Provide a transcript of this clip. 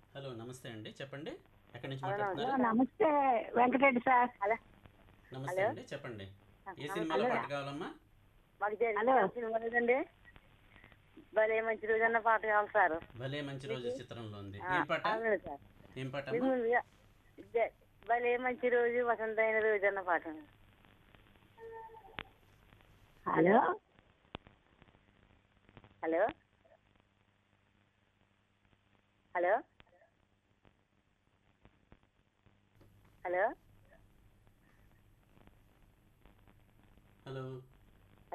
Hello నమస్తే అండి చెప్పండి ఎక్కడి నుంచి అవునా, మాట్లాడుతున్నారు నమస్తే వెంకటరెడ్డి సార్ హలో నమస్తే అండి చెప్పండి ఏ సినిమాలో పాట కావాలమ్మా మాకు హలో. జరిగిన సినిమా లేదండి భలే మంచి రోజు అన్న పాట కావాలి సార్ భలే మంచి రోజు చిత్రంలో ఉంది ఆ, ఏం పాట అవునండి సార్ ఏం పాట మీకు అమ్మా ముందుగా జ- భలే మంచి రోజు వసంతైన రోజు అన్న పాట hello hello hello hello hello